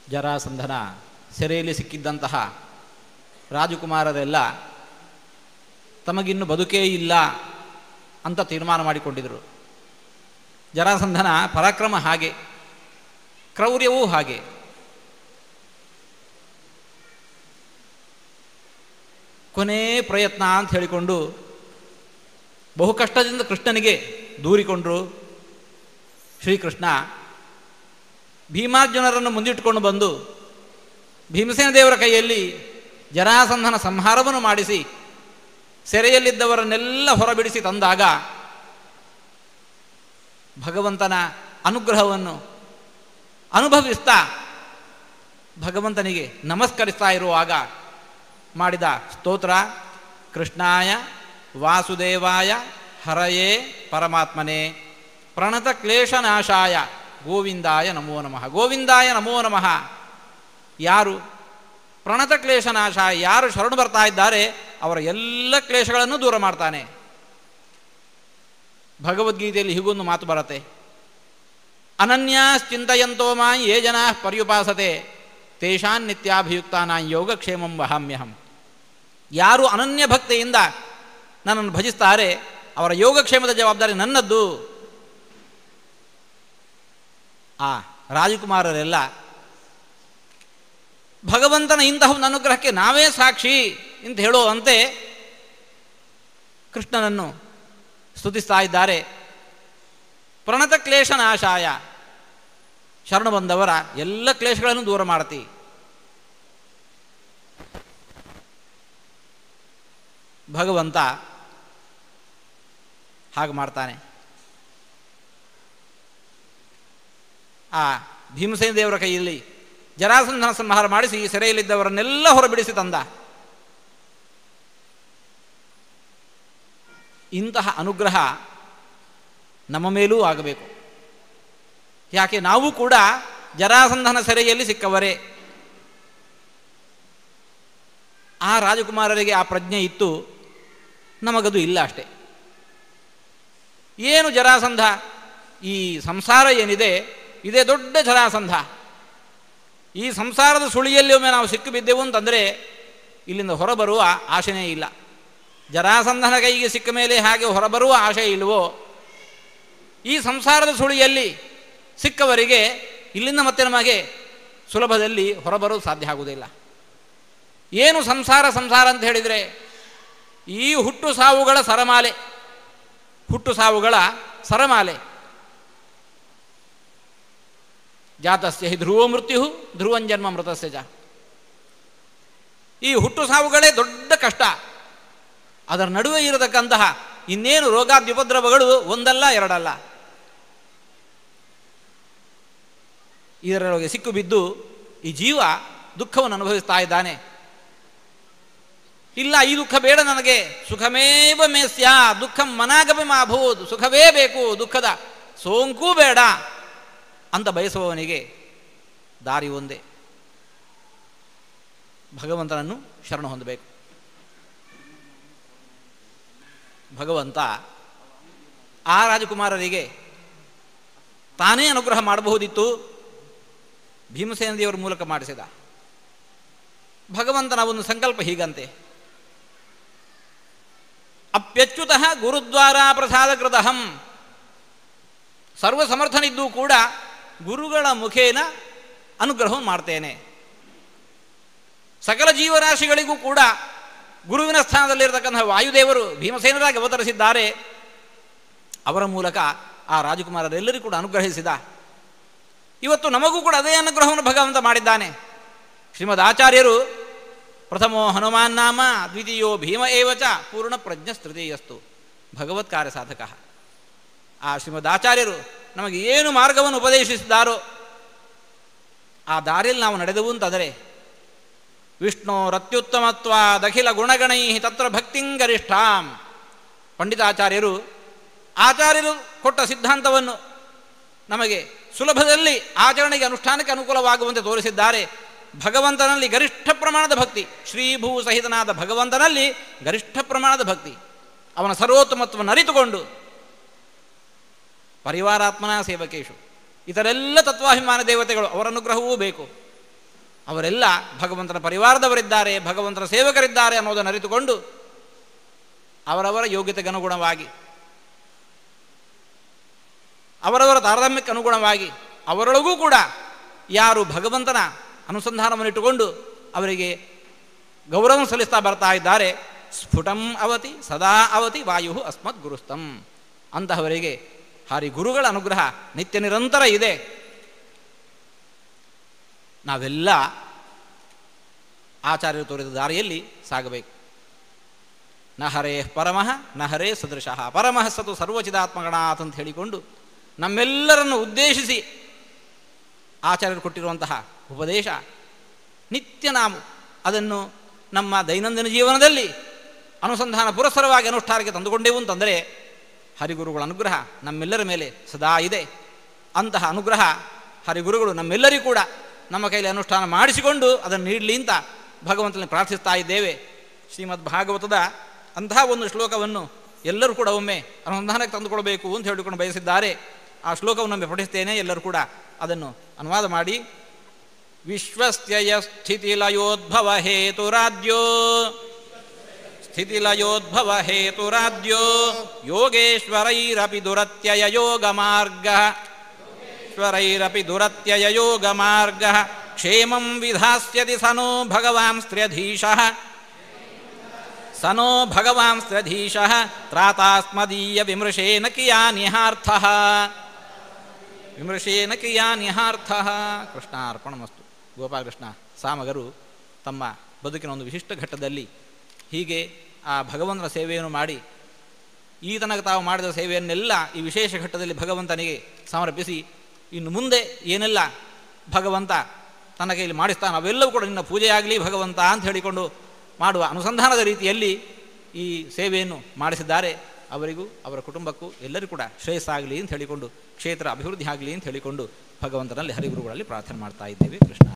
ಜರಾಸಂಧನ ಸೆರೆಯಲ್ಲಿ ಸಿಕ್ಕಿದ್ದಂತಹ ರಾಜಕುಮಾರರೆಲ್ಲ ತಮಗಿನ್ನು ಬದುಕೇ ಇಲ್ಲ ಅಂತ ತೀರ್ಮಾನ ಮಾಡಿಕೊಂಡಿದ್ದರು ಜರಾಸಂಧನ ಪರಾಕ್ರಮ ಹಾಗೆ ಕ್ರೌರ್ಯವೂ ಹಾಗೆ ಕೊನೇ ಪ್ರಯತ್ನ ಅಂತ ಹೇಳಿಕೊಂಡು ಬಹು ಕಷ್ಟದಿಂದ ಕೃಷ್ಣನಿಗೆ ದೂರಿಕೊಂಡರು ಶ್ರೀಕೃಷ್ಣ ಭೀಮಾರ್ಜುನರನ್ನು ಮುಂದಿಟ್ಟುಕೊಂಡು ಬಂದು ಭೀಮಸೇನ ದೇವರ ಕೈಯಲ್ಲಿ ಜರಾಸಂಧನ ಸಂಹಾರವನ್ನು ಮಾಡಿಸಿ ಸೆರೆಯಲ್ಲಿದ್ದವರನ್ನೆಲ್ಲ ಹೊರಬಿಡಿಸಿ ತಂದಾಗ ಭಗವಂತನ ಅನುಗ್ರಹವನ್ನು ಅನುಭವಿಸ್ತಾ ಭಗವಂತನಿಗೆ ನಮಸ್ಕರಿಸ್ತಾ ಇರುವಾಗ ಮಾಡಿದ ಸ್ತೋತ್ರ ಕೃಷ್ಣಾಯ ವಾಸುದೇವಾಯ ಹರಯೇ ಪರಮಾತ್ಮನೇ ಪ್ರಣತ ಕ್ಲೇಶನಾಶಾಯ ಗೋವಿಂದಾಯ ನಮೋ ನಮಃ ಗೋವಿಂದಾಯ ನಮೋ ನಮಃ ಯಾರು ಪ್ರಣತ ಕ್ಲೇಶನಾಶಾಯ ಯಾರು ಶರಣು ಬರ್ತಾ ಇದ್ದಾರೆ ಅವರ ಎಲ್ಲ ಕ್ಲೇಶಗಳನ್ನು ದೂರ ಮಾಡ್ತಾನೆ ಭಗವದ್ಗೀತೆಯಲ್ಲಿ ಹೀಗೊಂದು ಮಾತು ಬರುತ್ತೆ ಅನನ್ಯಾಶ್ಚಿಂತಯಂತೋ ಮಾ ಯೇ ಜನಾ ಪರ್ಯುಪಾಸತೆ ತೇಷಾನ್ ನಿತ್ಯಾಭಿಯುಕ್ತಾನ ಯೋಗಕ್ಷೇಮಂ ವಹಾಮ್ಯಹಂ ಯಾರು ಅನನ್ಯ ಭಕ್ತಿಯಿಂದ ನನ್ನನ್ನು ಭಜಿಸ್ತಾರೆ ಅವರ ಯೋಗಕ್ಷೇಮದ ಜವಾಬ್ದಾರಿ ನನ್ನದ್ದು ಆ ರಾಜಕುಮಾರರೆಲ್ಲ ಭಗವಂತನ ಇಂತಹ ಒಂದು ಅನುಗ್ರಹಕ್ಕೆ ನಾವೇ ಸಾಕ್ಷಿ ಅಂತ ಹೇಳುವಂತೆ ಕೃಷ್ಣನನ್ನು ಸ್ತುತಿಸ್ತಾ ಇದ್ದಾರೆ ಪ್ರಣತ ಕ್ಲೇಶ ನಾಶಾಯ ಶರಣ ಬಂದವರ ಎಲ್ಲ ಕ್ಲೇಶಗಳನ್ನು ದೂರ ಮಾಡ್ತಿ ಭಗವಂತ ಹಾಗೆ ಮಾಡ್ತಾನೆ ಆ ಭೀಮಸೇನ ದೇವರ ಕೈಯಲ್ಲಿ ಜರಾಸಂಧನ ಸಂಹಾರ ಮಾಡಿಸಿ ಸೆರೆಯಲ್ಲಿದ್ದವರನ್ನೆಲ್ಲ ಹೊರಬಿಡಿಸಿ ತಂದ ಇಂತಹ ಅನುಗ್ರಹ ನಮ್ಮ ಮೇಲೂ ಆಗಬೇಕು ಯಾಕೆ ನಾವು ಕೂಡ ಜರಾಸಂಧನ ಸೆರೆಯಲ್ಲಿ ಸಿಕ್ಕವರೇ ಆ ರಾಜಕುಮಾರರಿಗೆ ಆ ಪ್ರಜ್ಞೆ ಇತ್ತು ನಮಗದು ಇಲ್ಲ ಅಷ್ಟೆ ಏನು ಜರಾಸಂಧ ಈ ಸಂಸಾರ ಏನಿದೆ ಇದೇ ದೊಡ್ಡ ಜರಾಸಂಧ ಈ ಸಂಸಾರದ ಸುಳಿಯಲ್ಲಿ ಒಮ್ಮೆ ನಾವು ಸಿಕ್ಕು ಬಿದ್ದೆವು ಅಂತಂದರೆ ಇಲ್ಲಿಂದ ಹೊರಬರುವ ಆಶೆನೇ ಇಲ್ಲ ಜರಾಸಂಧನ ಕೈಗೆ ಸಿಕ್ಕ ಮೇಲೆ ಹಾಗೆ ಹೊರಬರುವ ಆಶೆ ಇಲ್ವೋ ಈ ಸಂಸಾರದ ಸುಳಿಯಲ್ಲಿ ಸಿಕ್ಕವರಿಗೆ ಇಲ್ಲಿಂದ ಮತ್ತೆ ನಮಗೆ ಸುಲಭದಲ್ಲಿ ಹೊರಬರೋದು ಸಾಧ್ಯ ಆಗುವುದಿಲ್ಲ ಏನು ಸಂಸಾರ ಸಂಸಾರ ಅಂತ ಹೇಳಿದರೆ ಈ ಹುಟ್ಟು ಸಾವುಗಳ ಸರಮಾಲೆ ಹುಟ್ಟು ಸಾವುಗಳ ಸರಮಾಲೆ ಜಾತಸ್ಯ ಹಿ ಧ್ರುವ ಮೃತ್ಯು ಧ್ರುವಂಜನ್ಮ ಮೃತಸ್ಯ ಜ ಈ ಹುಟ್ಟು ಸಾವುಗಳೇ ದೊಡ್ಡ ಕಷ್ಟ ಅದರ ನಡುವೆ ಇರತಕ್ಕಂತಹ ಇನ್ನೇನು ರೋಗಾದ್ಯುಪದ್ರವಗಳು ಒಂದಲ್ಲ ಎರಡಲ್ಲ ಇದರೊಳಗೆ ಸಿಕ್ಕು ಬಿದ್ದು ಈ ಜೀವ ದುಃಖವನ್ನು ಅನುಭವಿಸ್ತಾ ಇದ್ದಾನೆ ಇಲ್ಲ ಈ ದುಃಖ ಬೇಡ ನನಗೆ ಸುಖಮೇವ ಮೇ ಸ್ಯಾ ದುಃಖ ಮನಾಗಮೆ ಮಾಭೂತ್ ಸುಖವೇ ಬೇಕು ದುಃಖದ ಸೋಂಕೂ ಬೇಡ ಅಂತ ಬಯಸುವವನಿಗೆ ದಾರಿ ಒಂದೇ ಭಗವಂತನನ್ನು ಶರಣ ಹೊಂದಬೇಕು ಭಗವಂತ ಆ ರಾಜಕುಮಾರರಿಗೆ ತಾನೇ ಅನುಗ್ರಹ ಮಾಡಬಹುದಿತ್ತು ಭೀಮಸೇನ ದೇವರ ಮೂಲಕ ಮಾಡಿಸಿದ ಭಗವಂತನ ಒಂದು ಸಂಕಲ್ಪ ಹೀಗಂತೆ ಅಪ್ಯಚ್ಯುತಃ ಗುರುದ್ವಾರ ಪ್ರಸಾದಕೃತಹಂ ಸರ್ವಸಮರ್ಥನಿದ್ದೂ ಕೂಡ ಗುರುಗಳ ಮುಖೇನ ಅನುಗ್ರಹವನ್ನು ಮಾಡ್ತೇನೆ ಸಕಲ ಜೀವರಾಶಿಗಳಿಗೂ ಕೂಡ ಗುರುವಿನ ಸ್ಥಾನದಲ್ಲಿರತಕ್ಕಂತಹ ವಾಯುದೇವರು ಭೀಮಸೇನರಾಗಿ ಅವತರಿಸಿದ್ದಾರೆ ಅವರ ಮೂಲಕ ಆ ರಾಜಕುಮಾರರೆಲ್ಲರಿಗೂ ಕೂಡ ಅನುಗ್ರಹಿಸಿದ ಇವತ್ತು ನಮಗೂ ಕೂಡ ಅದೇ ಅನುಗ್ರಹವನ್ನು ಭಗವಂತ ಮಾಡಿದ್ದಾನೆ ಶ್ರೀಮದ್ ಆಚಾರ್ಯರು ಪ್ರಥಮೋ ಹನುಮಾನ್ ನಾಮ ದ್ವಿತೀಯೋ ಭೀಮ ಏವಚ ಪೂರ್ಣ ಪ್ರಜ್ಞಸ್ತೃತೀಯಸ್ತು ಭಗವತ್ ಕಾರ್ಯ ಸಾಧಕ ಆ ಶ್ರೀಮದ್ ಆಚಾರ್ಯರು ನಮಗೆ ಏನು ಮಾರ್ಗವನ್ನು ಉಪದೇಶಿಸಿದ್ದಾರೋ ಆ ದಾರಿಯಲ್ಲಿ ನಾವು ನಡೆದವು ಅಂತಂದರೆ ವಿಷ್ಣು ರತ್ಯುತ್ತಮತ್ವ ದಖಿಲ ಗುಣಗಣೈ ತತ್ರ ಭಕ್ತಿಂಗರಿಷ್ಠಾಂ ಪಂಡಿತಾಚಾರ್ಯರು ಆಚಾರ್ಯರು ಕೊಟ್ಟ ಸಿದ್ಧಾಂತವನ್ನು ನಮಗೆ ಸುಲಭದಲ್ಲಿ ಆಚರಣೆಗೆ ಅನುಷ್ಠಾನಕ್ಕೆ ಅನುಕೂಲವಾಗುವಂತೆ ತೋರಿಸಿದ್ದಾರೆ ಭಗವಂತನಲ್ಲಿ ಗರಿಷ್ಠ ಪ್ರಮಾಣದ ಭಕ್ತಿ ಶ್ರೀಭೂ ಸಹಿತನಾದ ಭಗವಂತನಲ್ಲಿ ಗರಿಷ್ಠ ಪ್ರಮಾಣದ ಭಕ್ತಿ ಅವನ ಸರ್ವೋತ್ತಮತ್ವವನ್ನು ಅರಿತುಕೊಂಡು ಪರಿವಾರಾತ್ಮನ ಸೇವಕೇಶು ಇತರೆಲ್ಲ ತತ್ವಾಭಿಮಾನ ದೇವತೆಗಳು ಅವರ ಅನುಗ್ರಹವೂ ಬೇಕು ಅವರೆಲ್ಲ ಭಗವಂತನ ಪರಿವಾರದವರಿದ್ದಾರೆ ಭಗವಂತನ ಸೇವಕರಿದ್ದಾರೆ ಅನ್ನೋದನ್ನು ಅರಿತುಕೊಂಡು ಅವರವರ ಯೋಗ್ಯತೆಗೆ ಅನುಗುಣವಾಗಿ ಅವರವರ ತಾರತಮ್ಯಕ್ಕೆ ಅನುಗುಣವಾಗಿ ಅವರೊಳಗೂ ಕೂಡ ಯಾರು ಭಗವಂತನ ಅನುಸಂಧಾನವನ್ನು ಇಟ್ಟುಕೊಂಡು ಅವರಿಗೆ ಗೌರವ ಸಲ್ಲಿಸ್ತಾ ಬರ್ತಾ ಇದ್ದಾರೆ ಸ್ಫುಟಂ ಅವತಿ ಸದಾ ಅವತಿ ವಾಯು ಅಸ್ಮತ್ ಗುರುಸ್ತಂ ಅಂತಹವರಿಗೆ ಹಾರಿ ಗುರುಗಳ ಅನುಗ್ರಹ ನಿತ್ಯ ನಿರಂತರ ಇದೆ ನಾವೆಲ್ಲ ಆಚಾರ್ಯರು ತೋರಿದ ದಾರಿಯಲ್ಲಿ ಸಾಗಬೇಕು ನ ಹರೇ ಪರಮಃ ನ ಹರೇ ಸದೃಶಃ ಪರಮಃ ಸತು ಸರ್ವಚಿದಾತ್ಮಗಣಾತ್ ಅಂತ ಹೇಳಿಕೊಂಡು ನಮ್ಮೆಲ್ಲರನ್ನು ಉದ್ದೇಶಿಸಿ ಆಚಾರ್ಯರು ಕೊಟ್ಟಿರುವಂತಹ ಉಪದೇಶ ನಿತ್ಯ ನಾವು ಅದನ್ನು ನಮ್ಮ ದೈನಂದಿನ ಜೀವನದಲ್ಲಿ ಅನುಸಂಧಾನ ಪುರಸ್ಸರವಾಗಿ ಅನುಷ್ಠಾನಕ್ಕೆ ತಂದುಕೊಂಡೆವು ಅಂತಂದರೆ ಹರಿಗುರುಗಳ ಅನುಗ್ರಹ ನಮ್ಮೆಲ್ಲರ ಮೇಲೆ ಸದಾ ಇದೆ ಅಂತಹ ಅನುಗ್ರಹ ಹರಿಗುರುಗಳು ನಮ್ಮೆಲ್ಲರಿಗೂ ಕೂಡ ನಮ್ಮ ಕೈಲಿ ಅನುಷ್ಠಾನ ಮಾಡಿಸಿಕೊಂಡು ಅದನ್ನು ನೀಡಲಿ ಅಂತ ಭಗವಂತನಲ್ಲಿ ಪ್ರಾರ್ಥಿಸ್ತಾ ಇದ್ದೇವೆ ಶ್ರೀಮದ್ ಭಾಗವತದ ಅಂತಹ ಒಂದು ಶ್ಲೋಕವನ್ನು ಎಲ್ಲರೂ ಕೂಡ ಒಮ್ಮೆ ಅನುಸಂಧಾನಕ್ಕೆ ತಂದುಕೊಳ್ಬೇಕು ಅಂತ ಹೇಳಿಕೊಂಡು ಬಯಸಿದ್ದಾರೆ ಆ ಶ್ಲೋಕವನ್ನೊಮ್ಮೆ ಪಠಿಸ್ತೇನೆ ಎಲ್ಲರೂ ಕೂಡ ಅದನ್ನು ಅನುವಾದ ಮಾಡಿ ವಿಶ್ವಸ್ತ್ಯಯ ಸ್ಥಿತಿಲಯೋದ್ಭವ ಹೇತುರಾದ್ಯೋ ಸ್ಥಿತಿಲಯೋದ್ಭವ ಹೇತುರಾದ್ಯೋ ಯೋಗೇಶ್ವರೈರಪಿ ದುರತ್ಯಯ ಯೋಗ ಮಾರ್ಗ ಈಶ್ವರೈರಪಿ ದುರತ್ಯಯ ಯೋಗ ಮಾರ್ಗ ಕ್ಷೇಮಂ ವಿಧಾಸ್ಯತಿ ಸನೋ ಭಗವಾನ್ ಸ್ತ್ರ್ಯಧೀಶಃ ಸನೋ ಭಗವಾನ್ ಸ್ತ್ರ್ಯಧೀಶಃ ತ್ರಾತಾಸ್ಮದೀಯ ವಿಮೃಶೇನ ಕಿಯಾನಿಹಾರ್ಥ ವಿಮೃಶೇನ ಕಿಯಾನಿಹಾರ್ಥ ಕೃಷ್ಣಾರ್ಪಣಮಸ್ತು ಗೋಪಾಲಕೃಷ್ಣ ಸಾಮಗರು ತಮ್ಮ ಬದುಕಿನ ಒಂದು ವಿಶಿಷ್ಟ ಘಟ್ಟದಲ್ಲಿ ಹೀಗೆ ಆ ಭಗವಂತನ ಸೇವೆಯನ್ನು ಮಾಡಿ ಈ ತನಕ ತಾವು ಮಾಡಿದ ಸೇವೆಯನ್ನೆಲ್ಲ ಈ ವಿಶೇಷ ಘಟ್ಟದಲ್ಲಿ ಭಗವಂತನಿಗೆ ಸಮರ್ಪಿಸಿ ಇನ್ನು ಮುಂದೆ ಏನೆಲ್ಲ ಭಗವಂತ ತನ್ನ ಕೈಯಲ್ಲಿ ಮಾಡಿಸ್ತಾನೆ ಅವೆಲ್ಲವೂ ಕೂಡ ನಿನ್ನ ಪೂಜೆಯಾಗಲಿ ಭಗವಂತ ಅಂತ ಹೇಳಿಕೊಂಡು ಮಾಡುವ ಅನುಸಂಧಾನದ ರೀತಿಯಲ್ಲಿ ಈ ಸೇವೆಯನ್ನು ಮಾಡಿಸಿದ್ದಾರೆ ಅವರಿಗೂ ಅವರ ಕುಟುಂಬಕ್ಕೂ ಎಲ್ಲರಿಗೂ ಕೂಡ ಶ್ರೇಯಸ್ಸಾಗಲಿ ಅಂತ ಹೇಳಿಕೊಂಡು ಕ್ಷೇತ್ರ ಅಭಿವೃದ್ಧಿ ಆಗಲಿ ಅಂತ ಹೇಳಿಕೊಂಡು ಭಗವಂತನಲ್ಲಿ ಹರಿಗುರುಗಳಲ್ಲಿ ಪ್ರಾರ್ಥನೆ ಮಾಡ್ತಾ ಇದ್ದೇವೆ ಕೃಷ್ಣ